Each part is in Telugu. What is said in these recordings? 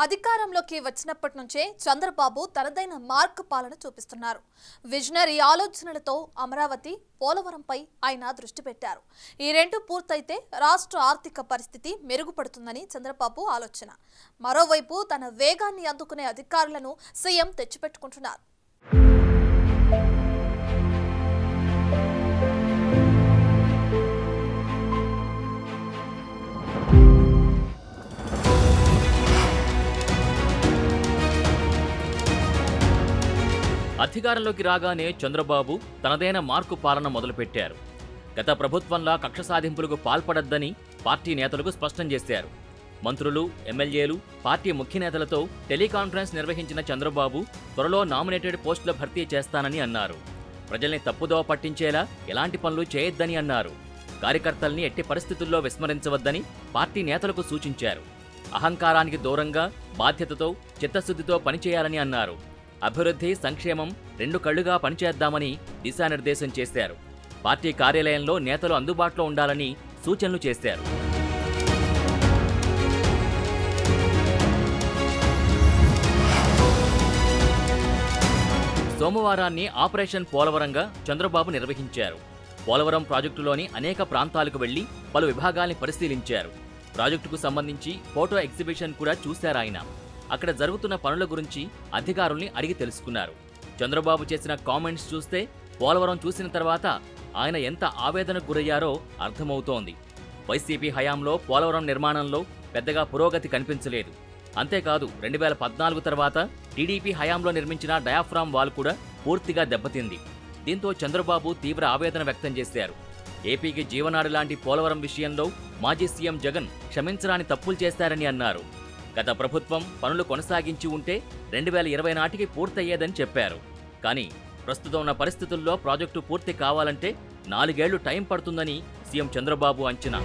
అధికారంలోకి వచ్చినప్పటి నుంచే చంద్రబాబు తనదైన మార్క్ పాలన చూపిస్తున్నారు విజనరీ ఆలోచనలతో అమరావతి పోలవరంపై ఆయన దృష్టి పెట్టారు ఈ రెండు పూర్తయితే రాష్ట్ర ఆర్థిక పరిస్థితి మెరుగుపడుతుందని చంద్రబాబు ఆలోచన మరోవైపు తన వేగాన్ని అందుకునే అధికారులను సీఎం తెచ్చిపెట్టుకుంటున్నారు అధికారంలోకి రాగానే చంద్రబాబు తనదైన మార్కు పాలన మొదలుపెట్టారు గత ప్రభుత్వంలా కక్ష సాధింపులకు పాల్పడొద్దని పార్టీ నేతలకు స్పష్టం చేశారు మంత్రులు ఎమ్మెల్యేలు పార్టీ ముఖ్య నేతలతో టెలికాన్ఫరెన్స్ నిర్వహించిన చంద్రబాబు త్వరలో నామినేటెడ్ పోస్టుల భర్తీ చేస్తానని అన్నారు ప్రజల్ని తప్పుదోవ పట్టించేలా ఎలాంటి పనులు చేయొద్దని అన్నారు కార్యకర్తల్ని ఎట్టి పరిస్థితుల్లో విస్మరించవద్దని పార్టీ నేతలకు సూచించారు అహంకారానికి దూరంగా బాధ్యతతో చిత్తశుద్ధితో పనిచేయాలని అన్నారు అభివృద్ధి సంక్షేమం రెండు కళ్లుగా పనిచేద్దామని దిశానిర్దేశం చేశారు పార్టీ కార్యాలయంలో నేతలు అందుబాటులో ఉండాలని సూచనలు చేశారు సోమవారాన్ని ఆపరేషన్ పోలవరంగా చంద్రబాబు నిర్వహించారు పోలవరం ప్రాజెక్టులోని అనేక ప్రాంతాలకు వెళ్లి పలు విభాగాల్ని పరిశీలించారు ప్రాజెక్టుకు సంబంధించి ఫోటో ఎగ్జిబిషన్ కూడా చూశారాయన అక్కడ జరుగుతున్న పనుల గురించి అధికారుల్ని అడిగి తెలుసుకున్నారు చంద్రబాబు చేసిన కామెంట్స్ చూస్తే పోలవరం చూసిన తర్వాత ఆయన ఎంత ఆవేదనకు గురయ్యారో అర్థమవుతోంది వైసీపీ హయాంలో పోలవరం నిర్మాణంలో పెద్దగా పురోగతి కనిపించలేదు అంతేకాదు రెండు వేల పద్నాలుగు తర్వాత టీడీపీ హయాంలో నిర్మించిన డయాఫ్రామ్ వాల్ కూడా పూర్తిగా దెబ్బతింది దీంతో చంద్రబాబు తీవ్ర ఆవేదన వ్యక్తం చేశారు ఏపీకి జీవనాడి లాంటి పోలవరం విషయంలో మాజీ సీఎం జగన్ క్షమించరాని తప్పులు చేశారని అన్నారు గత ప్రభుత్వం పనులు కొనసాగించి ఉంటే రెండు వేల ఇరవై నాటికి పూర్తయ్యేదని చెప్పారు కానీ ప్రస్తుతం ఉన్న పరిస్థితుల్లో ప్రాజెక్టు పూర్తి కావాలంటే నాలుగేళ్లు టైం పడుతుందని సీఎం చంద్రబాబు అంచనా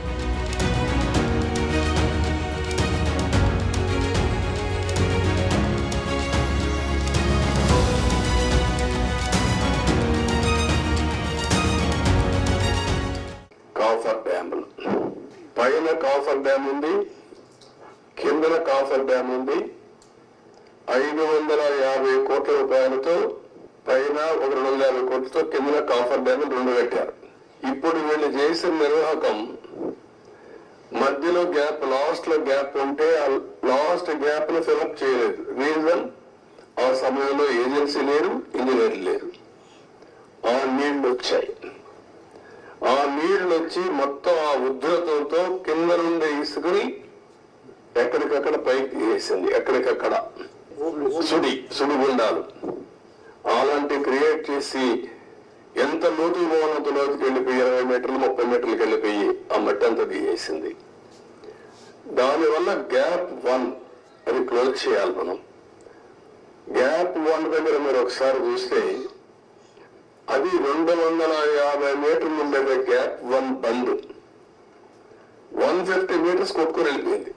కాఫర్ డ్యాములు పైన కాఫర్ డ్యామ్ ఉంది కిందన కాఫర్ డ్యామ్ ఉంది ఐదు వందల యాభై కోట్ల రూపాయలతో పైన ఒక రెండు వందల యాభై కోట్లతో కిందన కాఫర్ డ్యామ్ రెండు కట్టారు ఇప్పుడు వీళ్ళు చేసిన నిర్వాహకం మధ్యలో గ్యాప్ లాస్ట్ లో గ్యాప్ ఉంటే ఆ లాస్ట్ గ్యాప్ ను ఫిలప్ చేయలేదు రీజన్ ఆ సమయంలో ఏజెన్సీ లేరు ఇంజనీర్ లేరు ఆ నీళ్లు వచ్చాయి ఆ నీళ్లు వచ్చి మొత్తం ఆ ఉధృతంతో కింద నుండి ఇసుకుని ఎక్కడికక్కడ పైకి వేసింది ఎక్కడికక్కడ సుడి సుడిగుండాలు అలాంటి క్రియేట్ చేసి ఎంత లోతు పోవాలంత లోతుకి వెళ్ళిపోయి ఇరవై మీటర్లు ముప్పై మీటర్లకు వెళ్ళిపోయి ఆ మట్టి అంతా తీసేసింది దానివల్ల గ్యాప్ వన్ అది క్లోజ్ చేయాలి మనం గ్యాప్ వన్ దగ్గర మీరు ఒకసారి చూస్తే అది రెండు వందల యాభై మీటర్లు ఉండే గ్యాప్ వన్ బంద్ వన్ ఫిఫ్టీ మీటర్స్ కొట్టుకొని వెళ్ళిపోయింది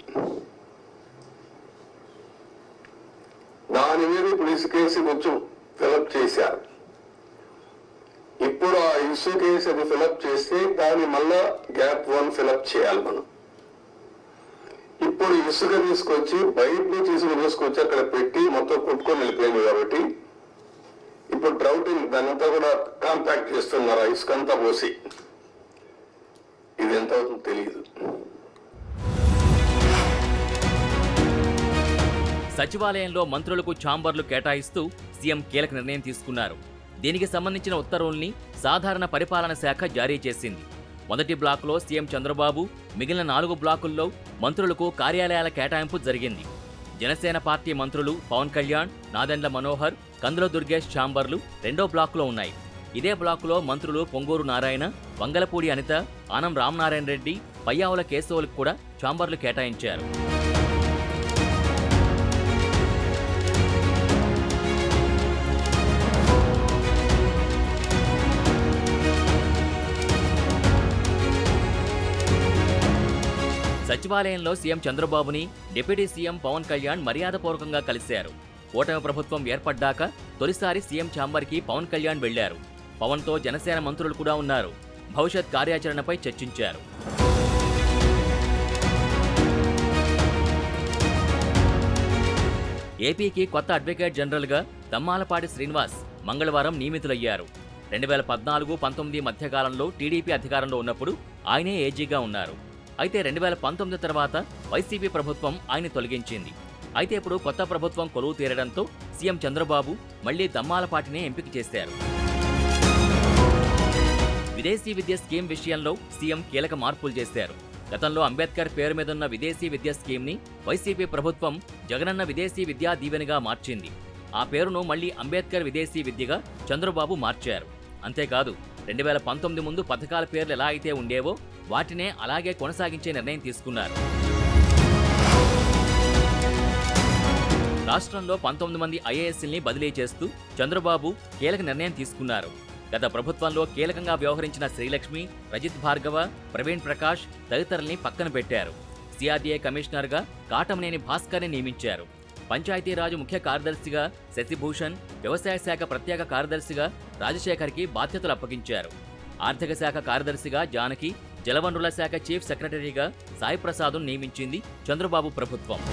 దాని మీద ఇప్పుడు ఇసుకేసి కొంచెం ఫిలప్ చేశారు ఇప్పుడు ఆ ఇసుకేసి అది ఫిలప్ చేస్తే దాని మళ్ళా గ్యాప్ వన్ ఫిలప్ చేయాలి మనం ఇప్పుడు ఇసుక తీసుకొచ్చి బయట నుంచి ఇసుక తీసుకొచ్చి అక్కడ పెట్టి మొత్తం కొట్టుకొని వెళ్ళిపోయింది కాబట్టి ఇప్పుడు డ్రౌటింగ్ దానంతా కూడా కాంపాక్ట్ చేస్తున్నారు ఆ ఇసుక అంతా పోసి ఇది ఎంత అవుతుందో తెలియదు సచివాలయంలో మంత్రులకు ఛాంబర్లు కేటాయిస్తూ సీఎం కీలక నిర్ణయం తీసుకున్నారు దీనికి సంబంధించిన ఉత్తర్వుల్ని సాధారణ పరిపాలన శాఖ జారీ చేసింది మొదటి బ్లాకులో సీఎం చంద్రబాబు మిగిలిన నాలుగు బ్లాకుల్లో మంత్రులకు కార్యాలయాల కేటాయింపు జరిగింది జనసేన పార్టీ మంత్రులు పవన్ కళ్యాణ్ నాదెండ్ల మనోహర్ కందుల దుర్గేష్ ఛాంబర్లు రెండో బ్లాకులో ఉన్నాయి ఇదే బ్లాకులో మంత్రులు పొంగూరు నారాయణ వంగలపూడి అనిత ఆనం రామనారాయణ రెడ్డి పయ్యావుల కేశవులకు కూడా ఛాంబర్లు కేటాయించారు సచివాలయంలో సీఎం చంద్రబాబుని డిప్యూటీ సీఎం పవన్ కళ్యాణ్ మర్యాదపూర్వకంగా కలిశారు కూటమి ప్రభుత్వం ఏర్పడ్డాక తొలిసారి సీఎం ఛాంబర్కి పవన్ కళ్యాణ్ వెళ్లారు పవన్తో జనసేన మంత్రులు కూడా ఉన్నారు భవిష్యత్ కార్యాచరణపై చర్చించారు ఏపీకి కొత్త అడ్వకేట్ జనరల్గా దమ్మాలపాటి శ్రీనివాస్ మంగళవారం నియమితులయ్యారు రెండు వేల పద్నాలుగు పంతొమ్మిది మధ్యకాలంలో టీడీపీ అధికారంలో ఉన్నప్పుడు ఆయనే ఏజీగా ఉన్నారు అయితే రెండు వేల పంతొమ్మిది తర్వాత వైసీపీ ప్రభుత్వం ఆయన తొలగించింది అయితే ఇప్పుడు కొత్త ప్రభుత్వం కొలువు తీరడంతో సీఎం చంద్రబాబు మళ్లీ దమ్మాలపాటినే ఎంపిక చేశారు విదేశీ విద్య స్కీమ్ విషయంలో సీఎం కీలక మార్పులు చేశారు గతంలో అంబేద్కర్ పేరు మీదున్న విదేశీ విద్య స్కీమ్ని వైసీపీ ప్రభుత్వం జగనన్న విదేశీ విద్యా దీవెనగా మార్చింది ఆ పేరును మళ్లీ అంబేద్కర్ విదేశీ విద్యగా చంద్రబాబు మార్చారు అంతేకాదు రెండు వేల పంతొమ్మిది ముందు పథకాల పేర్లు ఎలా అయితే ఉండేవో వాటినే అలాగే కొనసాగించే నిర్ణయం తీసుకున్నారు రాష్ట్రంలో పంతొమ్మిది మంది ఐఏఎస్ని బదిలీ చేస్తూ చంద్రబాబు కీలక నిర్ణయం తీసుకున్నారు గత ప్రభుత్వంలో కీలకంగా వ్యవహరించిన శ్రీలక్ష్మి రజిత్ భార్గవ ప్రవీణ్ ప్రకాష్ తదితరుల్ని పక్కన పెట్టారు సిఆర్డీఏ కమిషనర్గా కాటమనేని భాస్కర్ని నియమించారు పంచాయతీరాజు ముఖ్య కార్యదర్శిగా శశిభూషణ్ వ్యవసాయ శాఖ ప్రత్యేక కార్యదర్శిగా రాజశేఖర్కి బాధ్యతలు అప్పగించారు ఆర్థిక శాఖ కార్యదర్శిగా జానకి జలవనరుల శాఖ చీఫ్ సెక్రటరీగా సాయి ప్రసాద్ను నియమించింది చంద్రబాబు ప్రభుత్వం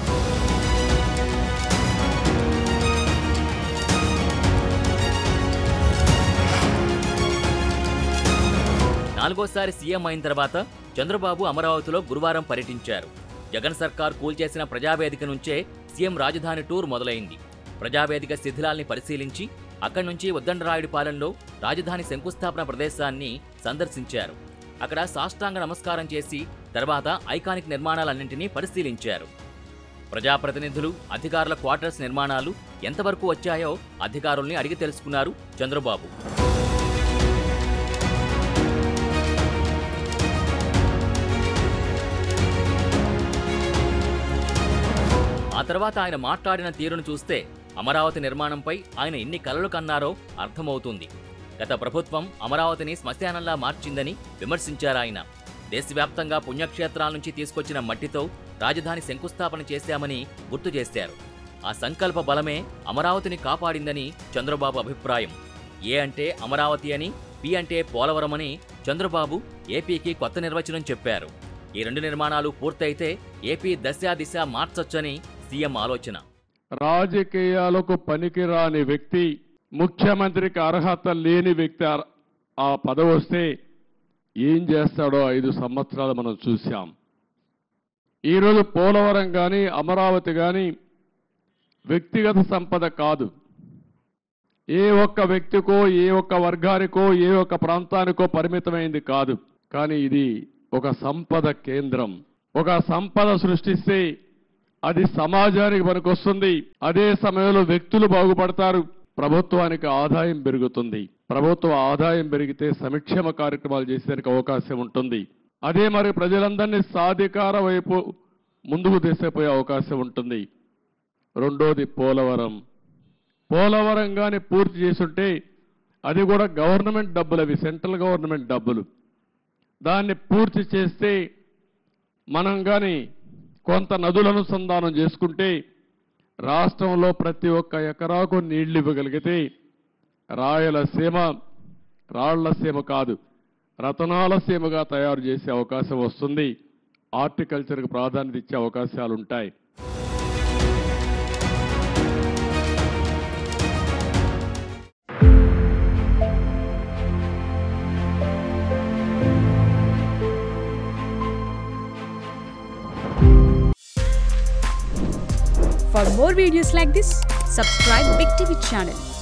నాలుగోసారి సీఎం అయిన తర్వాత చంద్రబాబు అమరావతిలో గురువారం పర్యటించారు జగన్ సర్కార్ కూల్చేసిన ప్రజావేదిక నుంచే సీఎం రాజధాని టూర్ మొదలైంది ప్రజావేదిక శిథిలాల్ని పరిశీలించి అక్కడి నుంచి ఉద్దండరాయుడిపాలెంలో రాజధాని శంకుస్థాపన ప్రదేశాన్ని సందర్శించారు అక్కడ సాష్టాంగ నమస్కారం చేసి తర్వాత ఐకానిక్ నిర్మాణాలన్నింటినీ పరిశీలించారు ప్రజాప్రతినిధులు అధికారుల క్వార్టర్స్ నిర్మాణాలు ఎంతవరకు వచ్చాయో అధికారుల్ని అడిగి తెలుసుకున్నారు చంద్రబాబు ఆ తర్వాత ఆయన మాట్లాడిన తీరును చూస్తే అమరావతి నిర్మాణంపై ఆయన ఎన్ని కలలు కన్నారో అర్థమవుతుంది గత ప్రభుత్వం అమరావతిని శ్మశానంలా మార్చిందని విమర్శించారు ఆయన దేశవ్యాప్తంగా పుణ్యక్షేత్రాల నుంచి తీసుకొచ్చిన మట్టితో రాజధాని శంకుస్థాపన చేశామని గుర్తు చేశారు ఆ సంకల్ప బలమే అమరావతిని కాపాడిందని చంద్రబాబు అభిప్రాయం ఏ అంటే అమరావతి అని పి అంటే పోలవరం అని చంద్రబాబు ఏపీకి కొత్త నిర్వచనం చెప్పారు ఈ రెండు నిర్మాణాలు పూర్తయితే ఏపీ దశ దిశ మార్చొచ్చని సీఎం ఆలోచన రాజకీయాలకు పనికిరాని వ్యక్తి ముఖ్యమంత్రికి అర్హత లేని వ్యక్తి ఆ- ఆ పదవి వస్తే ఏం చేస్తాడో ఐదు సంవత్సరాలు మనం చూశాం ఈరోజు పోలవరం కానీ అమరావతి కానీ వ్యక్తిగత సంపద కాదు ఏ ఒక్క వ్యక్తికో ఏ ఒక్క వర్గానికో ఏ ఒక్క ప్రాంతానికో పరిమితమైంది కాదు కానీ ఇది ఒక సంపద కేంద్రం ఒక సంపద సృష్టిస్తే అది సమాజానికి పనికొస్తుంది అదే సమయంలో వ్యక్తులు బాగుపడతారు ప్రభుత్వానికి ఆదాయం పెరుగుతుంది ప్రభుత్వ ఆదాయం పెరిగితే సంక్షేమ కార్యక్రమాలు చేసేందుకు అవకాశం ఉంటుంది అదే మరి ప్రజలందరినీ సాధికార వైపు ముందుకు తీసుకుపోయే అవకాశం ఉంటుంది రెండోది పోలవరం పోలవరం కానీ పూర్తి చేసుంటే అది కూడా గవర్నమెంట్ డబ్బులు అవి సెంట్రల్ గవర్నమెంట్ డబ్బులు దాన్ని పూర్తి చేస్తే మనం కానీ కొంత నదుల అనుసంధానం చేసుకుంటే రాష్ట్రంలో ప్రతి ఒక్క ఎకరాకు నీళ్లు ఇవ్వగలిగితే రాయలసీమ రాళ్లసీమ కాదు రతనాల సీమగా తయారు చేసే అవకాశం వస్తుంది హార్టికల్చర్కి ప్రాధాన్యత ఇచ్చే అవకాశాలు ఉంటాయి For more videos like this, subscribe Big TV channel